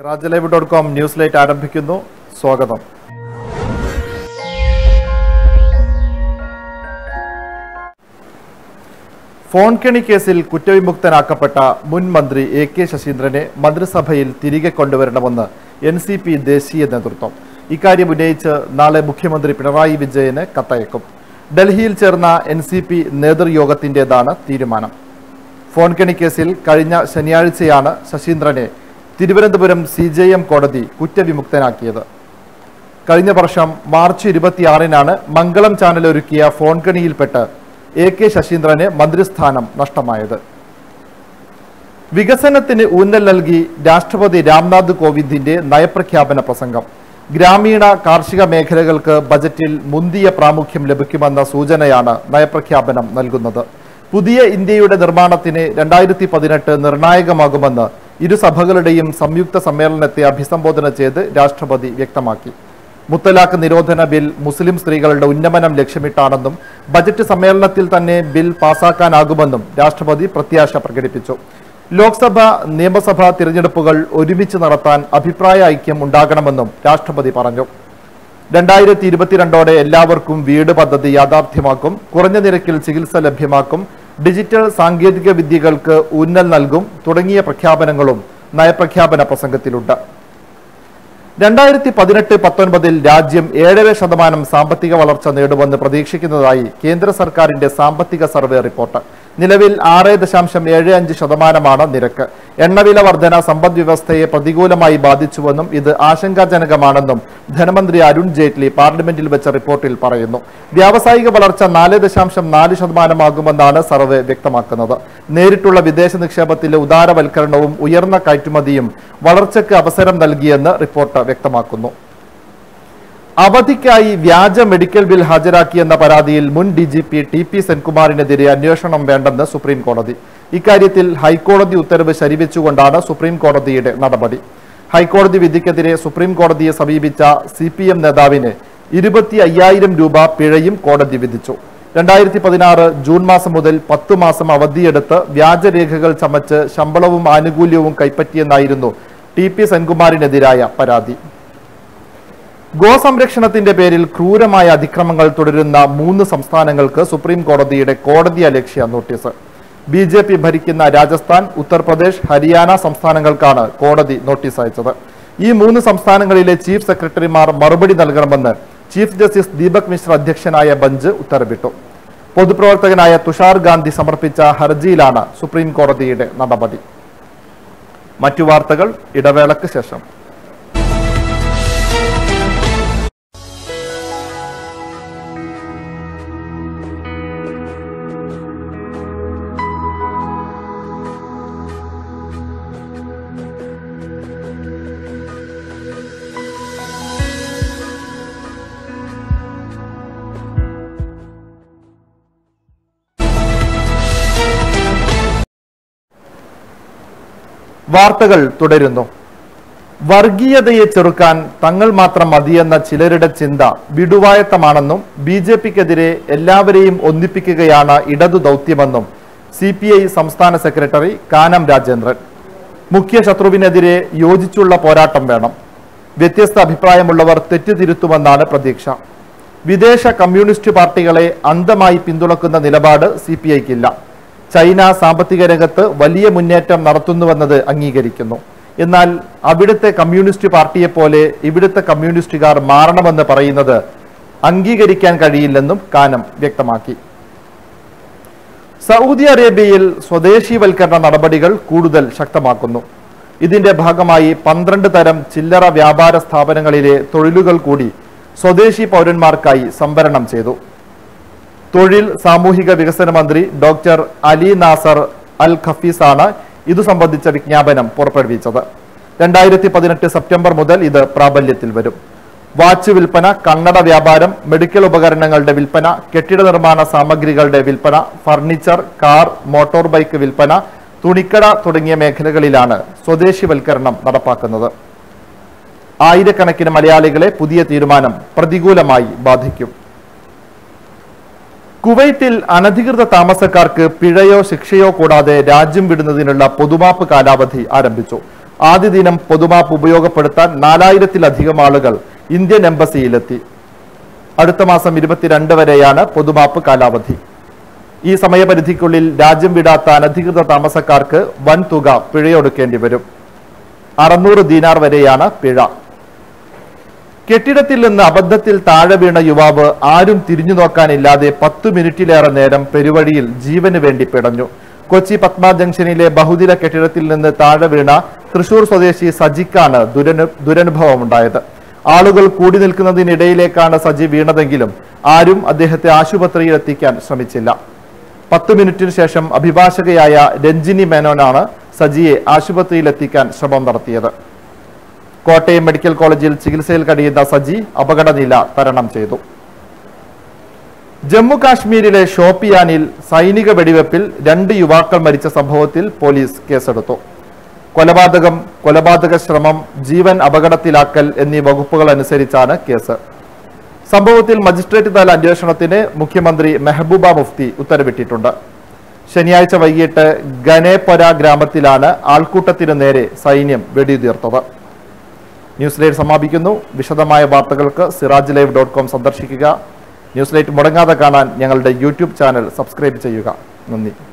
റാജലൈവ് dot com news light ആരംഭിക്കുന്നു സ്വാഗതം phone കെണി കേസിൽ കുറ്റവിമുക്തനാക്കപ്പെട്ട മുൻ മന്ത്രി എ കെ ശശീന്ദ്രനെ മന്ത്രിസഭയിൽ തിരികെ കൊണ്ടുവരണമെന്ന് എൻ സി പി ദേശീയ നേതൃത്വം ഇക്കാര്യം ഉന്നയിച്ച് നാളെ മുഖ്യമന്ത്രി പിണറായി വിജയന് കത്തയക്കും ഡൽഹിയിൽ ചേർന്ന എൻ സി പി നേതൃയോഗത്തിൻ്റെതാണ് തീരുമാനം ഫോൺ കെണി കേസിൽ കഴിഞ്ഞ ശനിയാഴ്ചയാണ് ശശീന്ദ്രനെ തിരുവനന്തപുരം സി ജെ എം കോടതി കുറ്റവിമുക്തനാക്കിയത് കഴിഞ്ഞ വർഷം മാർച്ച് ഇരുപത്തിയാറിനാണ് മംഗളം ചാനൽ ഒരുക്കിയ ഫോൺ കെണിയിൽപ്പെട്ട് എ കെ ശശീന്ദ്രന് മന്ത്രിസ്ഥാനം നഷ്ടമായത് വികസനത്തിന് ഊന്നൽ നൽകി രാഷ്ട്രപതി രാംനാഥ് കോവിന്ദിന്റെ നയപ്രഖ്യാപന പ്രസംഗം ഗ്രാമീണ കാർഷിക മേഖലകൾക്ക് ബജറ്റിൽ മുന്തിയ പ്രാമുഖ്യം ലഭിക്കുമെന്ന സൂചനയാണ് നയപ്രഖ്യാപനം നൽകുന്നത് പുതിയ ഇന്ത്യയുടെ നിർമ്മാണത്തിന് രണ്ടായിരത്തി പതിനെട്ട് നിർണായകമാകുമെന്ന് ഇരു സഭകളുടെയും സംയുക്ത സമ്മേളനത്തെ അഭിസംബോധന ചെയ്ത് രാഷ്ട്രപതി വ്യക്തമാക്കി മുത്തലാഖ് നിരോധന ബിൽ മുസ്ലിം സ്ത്രീകളുടെ ഉന്നമനം ലക്ഷ്യമിട്ടാണെന്നും ബജറ്റ് സമ്മേളനത്തിൽ തന്നെ ബിൽ പാസാക്കാനാകുമെന്നും രാഷ്ട്രപതി പ്രത്യാശ പ്രകടിപ്പിച്ചു ലോക്സഭ നിയമസഭാ തിരഞ്ഞെടുപ്പുകൾ ഒരുമിച്ച് നടത്താൻ അഭിപ്രായ ഐക്യം ഉണ്ടാകണമെന്നും രാഷ്ട്രപതി പറഞ്ഞു രണ്ടായിരത്തി ഇരുപത്തിരണ്ടോടെ എല്ലാവർക്കും വീട് പദ്ധതി യാഥാർത്ഥ്യമാക്കും കുറഞ്ഞ നിരക്കിൽ ചികിത്സ ലഭ്യമാക്കും ഡിജിറ്റൽ സാങ്കേതിക വിദ്യകൾക്ക് ഊന്നൽ നൽകും തുടങ്ങിയ പ്രഖ്യാപനങ്ങളും നയപ്രഖ്യാപന പ്രസംഗത്തിലുണ്ട് രണ്ടായിരത്തി പതിനെട്ട് പത്തൊൻപതിൽ രാജ്യം ഏഴര ശതമാനം സാമ്പത്തിക വളർച്ച നേടുമെന്ന് പ്രതീക്ഷിക്കുന്നതായി കേന്ദ്ര സർക്കാരിന്റെ സാമ്പത്തിക സർവേ റിപ്പോർട്ട് നിലവിൽ ആറ് ദശാംശം ഏഴ് അഞ്ച് ശതമാനമാണ് നിരക്ക് എണ്ണവില വർധന സമ്പദ് വ്യവസ്ഥയെ പ്രതികൂലമായി ബാധിച്ചുവെന്നും ഇത് ആശങ്കാജനകമാണെന്നും ധനമന്ത്രി അരുൺ ജെയ്റ്റ്ലി പാർലമെന്റിൽ വെച്ച റിപ്പോർട്ടിൽ പറയുന്നു വ്യാവസായിക വളർച്ച നാല് ദശാംശം നാല് ശതമാനമാകുമെന്നാണ് സർവേ വ്യക്തമാക്കുന്നത് നേരിട്ടുള്ള വിദേശ നിക്ഷേപത്തിലെ ഉദാരവൽക്കരണവും ഉയർന്ന കയറ്റുമതിയും വളർച്ചയ്ക്ക് അവസരം നൽകിയെന്ന് റിപ്പോർട്ട് വ്യക്തമാക്കുന്നു അവധിക്കായി വ്യാജ മെഡിക്കൽ ബിൽ ഹാജരാക്കിയെന്ന പരാതിയിൽ മുൻ D G P T P സെൻകുമാറിനെതിരെ അന്വേഷണം വേണ്ടെന്ന് സുപ്രീം കോടതി ഇക്കാര്യത്തിൽ ഹൈക്കോടതി ഉത്തരവ് ശരിവെച്ചുകൊണ്ടാണ് സുപ്രീം കോടതിയുടെ നടപടി ഹൈക്കോടതി വിധിക്കെതിരെ സുപ്രീം കോടതിയെ സമീപിച്ച സി പി എം നേതാവിന് ഇരുപത്തി അയ്യായിരം രൂപ പിഴയും കോടതി വിധിച്ചു രണ്ടായിരത്തി പതിനാറ് ജൂൺ മാസം മുതൽ പത്തു മാസം അവധിയെടുത്ത് വ്യാജരേഖകൾ ചമച്ച് ശമ്പളവും ആനുകൂല്യവും കൈപ്പറ്റിയെന്നായിരുന്നു ടി പി സെൻകുമാറിനെതിരായ പരാതി ഗോസംരക്ഷണത്തിന്റെ പേരിൽ ക്രൂരമായ അതിക്രമങ്ങൾ തുടരുന്ന മൂന്ന് സംസ്ഥാനങ്ങൾക്ക് സുപ്രീം കോടതിയുടെ കോടതി അലക്ഷ്യ നോട്ടീസ് ബി ജെ പി ഭരിക്കുന്ന രാജസ്ഥാൻ ഉത്തർപ്രദേശ് ഹരിയാന സംസ്ഥാനങ്ങൾക്കാണ് കോടതി നോട്ടീസ് അയച്ചത് ഈ മൂന്ന് സംസ്ഥാനങ്ങളിലെ ചീഫ് സെക്രട്ടറിമാർ മറുപടി നൽകണമെന്ന് ചീഫ് ജസ്റ്റിസ് ദീപക് മിശ്ര അധ്യക്ഷനായ ബെഞ്ച് ഉത്തരവിട്ടു പൊതുപ്രവർത്തകനായ തുഷാർ ഗാന്ധി സമർപ്പിച്ച ഹർജിയിലാണ് സുപ്രീം കോടതിയുടെ നടപടി മറ്റു വാർത്തകൾ ഇടവേളയ്ക്ക് ശേഷം വാർത്തകൾ തുടരുന്നു വർഗീയതയെ ചെറുക്കാൻ തങ്ങൾ മാത്രം മതിയെന്ന ചിലരുടെ ചിന്ത വിടുവായത്തമാണെന്നും ബി ജെ പിക്കെതിരെ എല്ലാവരെയും ഒന്നിപ്പിക്കുകയാണ് ഇടതു ദൗത്യമെന്നും സി പി ഐ സംസ്ഥാന സെക്രട്ടറി കാനം രാജേന്ദ്രൻ മുഖ്യ ശത്രുവിനെതിരെ യോജിച്ചുള്ള പോരാട്ടം വേണം വ്യത്യസ്ത അഭിപ്രായമുള്ളവർ തെറ്റുതിരുത്തുമെന്നാണ് പ്രതീക്ഷ വിദേശ കമ്മ്യൂണിസ്റ്റ് പാർട്ടികളെ അന്ധമായി പിന്തുണക്കുന്ന നിലപാട് സി പി ഐക്കില്ല ചൈന സാമ്പത്തിക രംഗത്ത് വലിയ മുന്നേറ്റം നടത്തുന്നുവെന്നത് അംഗീകരിക്കുന്നു എന്നാൽ അവിടുത്തെ കമ്മ്യൂണിസ്റ്റ് പാർട്ടിയെ പോലെ ഇവിടുത്തെ കമ്മ്യൂണിസ്റ്റുകാർ മാറണമെന്ന് പറയുന്നത് അംഗീകരിക്കാൻ കഴിയില്ലെന്നും കാനം വ്യക്തമാക്കി സൗദി അറേബ്യയിൽ സ്വദേശീവൽക്കരണ നടപടികൾ കൂടുതൽ ശക്തമാക്കുന്നു ഇതിന്റെ ഭാഗമായി പന്ത്രണ്ട് തരം ചില്ലറ വ്യാപാര സ്ഥാപനങ്ങളിലെ തൊഴിലുകൾ കൂടി സ്വദേശി പൗരന്മാർക്കായി സംവരണം ചെയ്തു തൊഴിൽ സാമൂഹിക വികസന മന്ത്രി ഡോക്ടർ അലി നാസർ അൽ ഖഫീസാണ് ഇതു സംബന്ധിച്ച വിജ്ഞാപനം പുറപ്പെടുവിച്ചത് രണ്ടായിരത്തി പതിനെട്ട് സെപ്റ്റംബർ മുതൽ ഇത് പ്രാബല്യത്തിൽ വരും വാച്ച് വിൽപ്പന കണ്ണട വ്യാപാരം മെഡിക്കൽ ഉപകരണങ്ങളുടെ വിൽപ്പന കെട്ടിട നിർമ്മാണ സാമഗ്രികളുടെ വിൽപ്പന ഫർണിച്ചർ കാർ മോട്ടോർ ബൈക്ക് വിൽപ്പന തുണിക്കട തുടങ്ങിയ മേഖലകളിലാണ് സ്വദേശിവൽക്കരണം നടപ്പാക്കുന്നത് ആയിരക്കണക്കിന് മലയാളികളെ പുതിയ തീരുമാനം പ്രതികൂലമായി ബാധിക്കും കുവൈത്തിൽ അനധികൃത താമസക്കാർക്ക് പിഴയോ ശിക്ഷയോ കൂടാതെ രാജ്യം വിടുന്നതിനുള്ള പൊതുമാപ്പ് കാലാവധി ആരംഭിച്ചു ആദ്യ ദിനം പൊതുമാപ്പ് ഉപയോഗപ്പെടുത്താൻ നാലായിരത്തിലധികം ആളുകൾ ഇന്ത്യൻ എംബസിയിലെത്തി അടുത്ത മാസം ഇരുപത്തിരണ്ട് വരെയാണ് പൊതുമാപ്പ് കാലാവധി ഈ സമയപരിധിക്കുള്ളിൽ രാജ്യം വിടാത്ത അനധികൃത താമസക്കാർക്ക് വൻ തുക പിഴയൊടുക്കേണ്ടി വരും അറുന്നൂറ് ദീനാർ വരെയാണ് പിഴ കെട്ടിടത്തിൽ നിന്ന് അബദ്ധത്തിൽ താഴെ വീണ യുവാവ് ആരും തിരിഞ്ഞു നോക്കാനില്ലാതെ പത്തു മിനിറ്റിലേറെ നേരം പെരുവഴിയിൽ ജീവന് വേണ്ടി പിടഞ്ഞു കൊച്ചി പത്മ ജംഗ്ഷനിലെ ബഹുദിന കെട്ടിടത്തിൽ നിന്ന് താഴെ വീണ തൃശൂർ സ്വദേശി സജിക്കാണ് ദുരനു ദുരനുഭവമുണ്ടായത് ആളുകൾ കൂടി നിൽക്കുന്നതിനിടയിലേക്കാണ് സജി വീണതെങ്കിലും ആരും അദ്ദേഹത്തെ ആശുപത്രിയിൽ എത്തിക്കാൻ ശ്രമിച്ചില്ല പത്ത് മിനിറ്റിന് ശേഷം അഭിഭാഷകയായ രഞ്ജിനി മേനോനാണ് സജിയെ ആശുപത്രിയിൽ എത്തിക്കാൻ ശ്രമം നടത്തിയത് കോട്ടയം മെഡിക്കൽ കോളേജിൽ ചികിത്സയിൽ കഴിയുന്ന സജി അപകടനില തരണം ചെയ്തു ജമ്മു കാശ്മീരിലെ ഷോപ്പിയാനിൽ സൈനിക വെടിവെപ്പിൽ രണ്ട് യുവാക്കൾ മരിച്ച സംഭവത്തിൽ പോലീസ് കേസെടുത്തു കൊലപാതകം കൊലപാതക ശ്രമം ജീവൻ അപകടത്തിലാക്കൽ എന്നീ വകുപ്പുകൾ അനുസരിച്ചാണ് കേസ് സംഭവത്തിൽ മജിസ്ട്രേറ്റ് തല അന്വേഷണത്തിന് മുഖ്യമന്ത്രി മെഹബൂബ മുഫ്തി ഉത്തരവിട്ടിട്ടുണ്ട് ശനിയാഴ്ച വൈകിട്ട് ഗനേപൊര ഗ്രാമത്തിലാണ് ആൾക്കൂട്ടത്തിനു നേരെ സൈന്യം വെടിയുതിർത്തത് ന്യൂസ് ലൈറ്റ് സമാപിക്കുന്നു വിശദമായ വാർത്തകൾക്ക് സിറാജ് ലൈവ് ഡോട്ട് കോം സന്ദർശിക്കുക ന്യൂസ് ലൈറ്റ് മുടങ്ങാതെ കാണാൻ ഞങ്ങളുടെ യൂട്യൂബ് ചാനൽ സബ്സ്ക്രൈബ് ചെയ്യുക നന്ദി